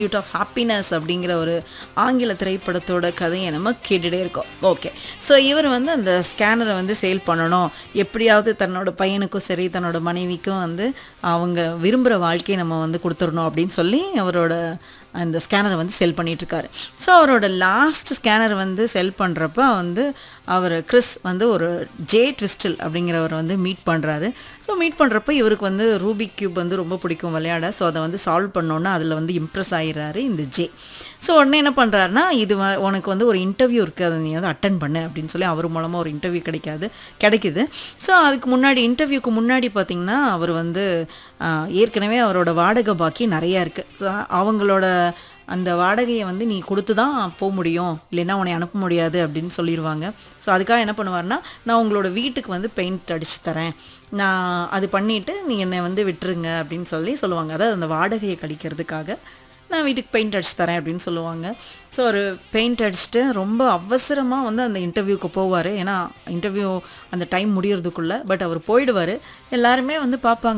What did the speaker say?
pursuit of happiness அப்படிங்கிற ஒரு ஆங்கில திரைப்படத்தோட கதையை நம்ம கேட்டுகிட்டே இருக்கோம் ஓகே ஸோ இவர் வந்து அந்த ஸ்கேனரை வந்து சேல் பண்ணணும் எப்படியாவது தன்னோட பையனுக்கும் சரி தன்னோட மனைவிக்கும் வந்து அவங்க விரும்புகிற வாழ்க்கையை நம்ம வந்து கொடுத்துடணும் அப்படின்னு சொல்லி அவரோட அந்த ஸ்கேனரை வந்து செல் பண்ணிகிட்ருக்காரு ஸோ அவரோட லாஸ்ட் ஸ்கேனர் வந்து செல் பண்ணுறப்ப வந்து அவர் கிறிஸ் வந்து ஒரு ஜே ட்விஸ்டில் அப்படிங்கிறவர் வந்து மீட் பண்ணுறாரு ஸோ மீட் பண்ணுறப்ப இவருக்கு வந்து ரூபிக் கியூப் வந்து ரொம்ப பிடிக்கும் விளையாட ஸோ அதை வந்து சால்வ் பண்ணோன்னா அதில் வந்து இம்ப்ரெஸ் ஆகிடுறாரு இந்த ஜே ஸோ உடனே என்ன பண்ணுறாருனா இது வ- உனக்கு வந்து ஒரு இன்டர்வியூ இருக்குது அதை நீ வந்து அட்டன் பண்ணு அப்படின்னு சொல்லி அவர் மூலமாக ஒரு இன்டர்வியூ கிடைக்காது கிடைக்குது ஸோ அதுக்கு முன்னாடி இன்டர்வியூக்கு முன்னாடி பார்த்திங்கன்னா அவர் வந்து ஆஹ், ஏற்கனவே அவரோட வாடகை பாக்கி நிறையா இருக்குது ஸோ அவங்களோட அந்த வாடகையை வந்து நீ கொடுத்து தான் போக முடியும் இல்லைன்னா உன்னை அனுப்ப முடியாது அப்படின்னு சொல்லிடுவாங்க ஸோ அதுக்காக என்ன பண்ணுவார்னா நான் உங்களோட வீட்டுக்கு வந்து பெயிண்ட் அடிச்சு தரேன் நான் அது பண்ணிவிட்டு நீ என்னை வந்து விட்டுருங்க அப்படின்னு சொல்லி சொல்லுவாங்க அதாவது அந்த வாடகையை கழிக்கிறதுக்காக நான் வீட்டுக்கு பெயிண்ட் அடிச்சு தரேன் அப்படின்னு சொல்லுவாங்க ஸோ ஒரு பெயிண்ட் அடிச்சுட்டு ரொம்ப அவசரமாக வந்து அந்த இன்டர்வியூக்கு போவார் ஏன்னா இன்டர்வியூ அந்த டைம் முடியறதுக்குள்ளே பட் அவர் போயிடுவார் எல்லாருமே வந்து பார்ப்பாங்க